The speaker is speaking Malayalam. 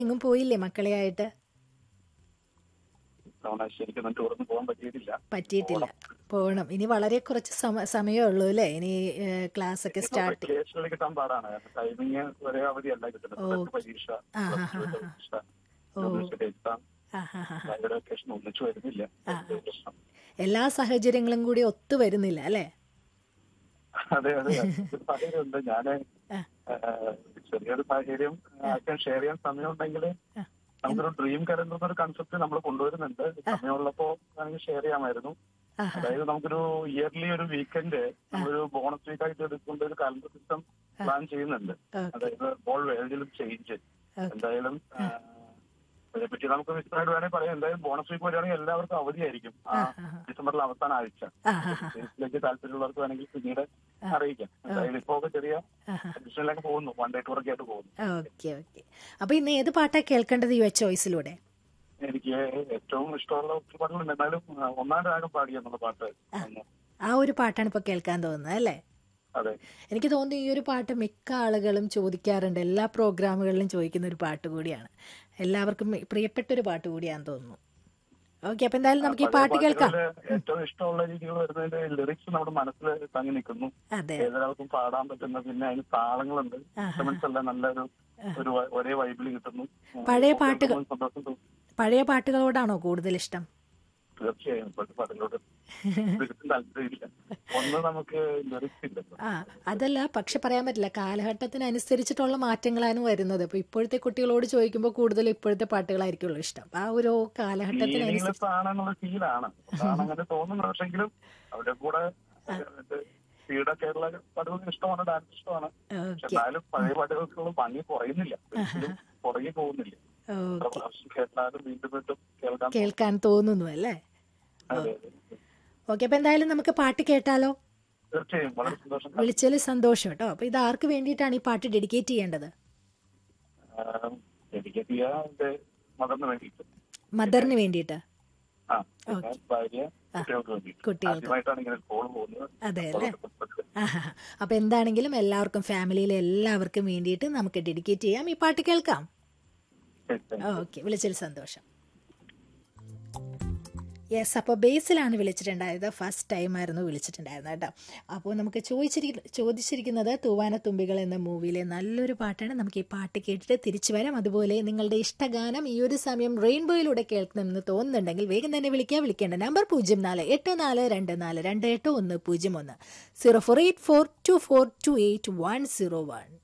എങ്ങും പോയില്ലേ മക്കളെയായിട്ട് തവണ ശരിക്കും ടൂറിന് പോകാൻ പറ്റിയിട്ടില്ല പറ്റിയിട്ടില്ല പോകണം ഇനി വളരെ കുറച്ച് സമ- സമയമേ ഉള്ളൂ അല്ലേ ഇനി ക്ലാസ് ഒക്കെ സ്റ്റാർട്ട് വെക്കേഷനിൽ കിട്ടാൻ പാടാണ് ടൈമിങ് ഒരേ അവധിയല്ല കിട്ടുന്നത് ഓ. പ്ലസ് പരീക്ഷ ആ, ആ, പ്ലസ് ടു ആ, ആ. പരീക്ഷ ഓ. യൂണിവേഴ്സിറ്റി എക്സാം ആ ഹാ ഹാ ഭയങ്കര വെക്കേഷൻ ഒന്നിച്ചു വരുന്നില്ല ആ. അതൊരു പ്രശ്നം എല്ലാ സാഹചര്യങ്ങളും കൂടി ഒത്തു വരുന്നില്ല അല്ലേ അതെ അതെ ഒരു സാഹചര്യമുണ്ട് ഞാന് ആ. ആ, ചെറിയൊരു സാഹചര്യം ആർക്കും ഷെയർ ചെയ്യാൻ സമയമുണ്ടെങ്കിൽ ആ. നമുക്കൊരു ഡ്രീം കലണ്ടർ എന്നൊരു കൺസെപ്റ്റ് നമ്മൾ കൊണ്ടുവരുന്നുണ്ട് സമയമുള്ളപ്പോ വേണമെങ്കിൽ ഷെയർ ചെയ്യാമായിരുന്നു ആ അതായത് നമുക്കൊരു ഇയർലി ഒരു വീക്കെൻഡ് നമ്മളൊരു ബോണസ് വീക്ക് ആയിട്ട് എടുക്കുന്ന ഒരു കലണ്ടർ സിസ്റ്റം പ്ലാൻ ചെയ്യുന്നുണ്ട് ഓക്കെ അതായത് ഓൾ വേൾഡിലും ചേഞ്ച് ഓക്കെ എന്തായാലും ആ, അതിനെപ്പറ്റി നമുക്ക് വിശദമായിട്ട് വേണമെങ്കിൽ പറയാം എന്തായാലും ബോണസ് വീക്ക് വരികയാണെങ്കിൽ എല്ലാവർക്കും അവധിയായിരിക്കും ആ ആ, ആ, ആ. ഡിസംബറിലെ അവസാന ആഴ്ച ആ ഹാ ഹാ കേസിലേക്ക് താല്പര്യമുള്ളവർക്ക് വേണമെങ്കിൽ പിന്നീട് അറിയിക്കാം എന്തായാലും ഇപ്പോ ഒക്കെ ചെറിയ ആ ഹാ അഡീഷണലൊക്കെ പോകുന്നു വൺ ഡേ ടൂറൊക്കെ ആയിട്ട് പോകുന്നു ഓക്കെ ഓക്കെ അപ്പൊ ഇന്ന് ഏത് പാട്ടാ കേൾക്കേണ്ടത് യുവ ചോയ്സിലൂടെ എനിക്ക് ഏറ്റവും ഇഷ്ടമുള്ള ഒത്തിരി പാട്ടുകളുണ്ട് എന്നാലും ആ, ഒന്നാം രാഗം പാടി എന്നുള്ള പാട്ട് ഒന്ന്. ആ ഒരു പാട്ടാണ് ഇപ്പൊ കേൾക്കാൻ തോന്നുന്നത് അല്ലേ അതെ എനിക്ക് തോന്നുന്നു ഈ ഒരു പാട്ട് മിക്ക ആളുകളും ചോദിക്കാറുണ്ട് എല്ലാ പ്രോഗ്രാമുകളിലും ചോദിക്കുന്ന ഒരു പാട്ട് കൂടിയാണ് എല്ലാവർക്കും മി- പ്രിയപ്പെട്ട ഒരു പാട്ട് കൂടിയാന്ന് തോന്നുന്നു ഓക്കെ അപ്പൊ എന്തായാലും നമുക്ക് ഈ പഴയ പാട്ട് കേൾക്കാം പാട്ടുകളില് ഏറ്റവും ഇഷ്ടമുള്ള രീതികൾ വരുന്നതിന്റെ ലിറിക്സ് നമ്മുടെ മനസ്സിൽ തങ്ങി നിൽക്കുന്നു അതെ ഏതൊരാൾക്കും പാടാൻ പറ്റുന്ന പിന്നെ അതിന് താളങ്ങളുണ്ട് ആഹാ. ഇൻസ്ട്രുമെന്റ്സ് എല്ലാം നല്ലൊരു ഒരു വ- ഒരേ വൈബിൽ കിട്ടുന്നു പഴയ പാട്ടുകൾ- കേൾക്കുമ്പോൾ സന്തോഷം തോന്നും. പഴയ പാട്ടുകളോടാണോ കൂടുതൽ ഇഷ്ടം തീർച്ചയായും ഇപ്പോഴത്തെ പാട്ടുകളോട് ഒരിക്കലും താല്പര്യമില്ല ഒന്ന് നമുക്ക് ലിറിക്സ് ഇല്ലല്ലോ ആ അതല്ല പക്ഷെ പറയാൻ പറ്റില്ല കാലഘട്ടത്തിനനുസരിച്ചിട്ടുള്ള മാറ്റങ്ങളാണ് വരുന്നത് അപ്പൊ ഇപ്പോഴത്തെ കുട്ടികളോട് ചോദിക്കുമ്പോൾ കൂടുതൽ ഇപ്പോഴത്തെ പാട്ടുകളായിരിക്കുമല്ലോ ഇഷ്ടം ആ ഒരു കാലഘട്ടത്തിനനുസരിച്ച് മീനിങ്ലെസ് ആണെന്നുള്ള ഫീലാണ് അതാണ് അങ്ങനെ തോന്നുന്നത് പക്ഷെങ്കിലും അവരുടെ കൂടെ സ്പീഡൊക്കെ ഉള്ള പാട്ടുകൾ ഇഷ്ടമാണ് ഡാൻസ് ഇഷ്ടമാണ് പക്ഷെ ഓക്കെ എന്നാലും പഴയ പാട്ടുകൾക്കുള്ള ഭംഗി കുറയുന്നില്ല ഒരിക്കലും പുറകെ പോകുന്നില്ല എത്ര ഓക്കെ പ്രാവശ്യം കേട്ടാലും വീണ്ടും വീണ്ടും കേൾക്കാൻ കേൾക്കാൻ തോന്നുന്നു അല്ലേ അതെ, അതെ. ഓക്കെ അപ്പൊ എന്തായാലും നമുക്ക് പാട്ട് കേട്ടാലോ തീർച്ചയായും വളരെ സന്തോഷം വിളിച്ചതിൽ സന്തോഷം കേട്ടോ അപ്പൊ ഇത് ആർക്ക് വേണ്ടിയിട്ടാണ് ഈ പാട്ട് ഡെഡിക്കേറ്റ് ചെയ്യേണ്ടത് എനിക്ക് ചെയ്യാൻ എന്റെ മദറിന് വേണ്ടിയിട്ട് മദറിന് വേണ്ടിയിട്ട് ആ പിന്നെ ഭാര്യ കുട്ടികൾക്ക് വേണ്ടിയിട്ട് കുട്ടികൾക്ക്. ആദ്യമായിട്ടാണ് ഇങ്ങനെ കോൾ പോകുന്നത് അതെ അല്ലേ അപ്പോൾ ആഹാ. അപ്പൊ എന്താണെങ്കിലും എല്ലാവർക്കും ഫാമിലിയിലെ എല്ലാവർക്കും വേണ്ടിയിട്ട് നമുക്ക് ഡെഡിക്കേറ്റ് ചെയ്യാം ഈ പാട്ട് കേൾക്കാം ഓക്കെ വിളിച്ചതിൽ സന്തോഷം യെസ് അപ്പോൾ ബേസിലാണ് വിളിച്ചിട്ടുണ്ടായത് ഫസ്റ്റ് ടൈം ആയിരുന്നു വിളിച്ചിട്ടുണ്ടായിരുന്നത് കേട്ടോ അപ്പോൾ നമുക്ക് ചോദിച്ചിരി ചോദിച്ചിരിക്കുന്നത് തൂവാനത്തുമ്പികൾ എന്ന മൂവിയിലെ നല്ലൊരു പാട്ടാണ് നമുക്ക് ഈ പാട്ട് കേട്ടിട്ട് തിരിച്ചു വരാം അതുപോലെ നിങ്ങളുടെ ഇഷ്ടഗാനം ഈ ഒരു സമയം റെയിൻബോയിലൂടെ കേൾക്കണമെന്ന് തോന്നുന്നുണ്ടെങ്കിൽ വേഗം തന്നെ വിളിക്കുക വിളിക്കേണ്ട നമ്പർ പൂജ്യം നാല് എട്ട് നാല് രണ്ട് നാല് രണ്ട് എട്ട് ഒന്ന് പൂജ്യം ഒന്ന് zero four eight four two four two eight one zero one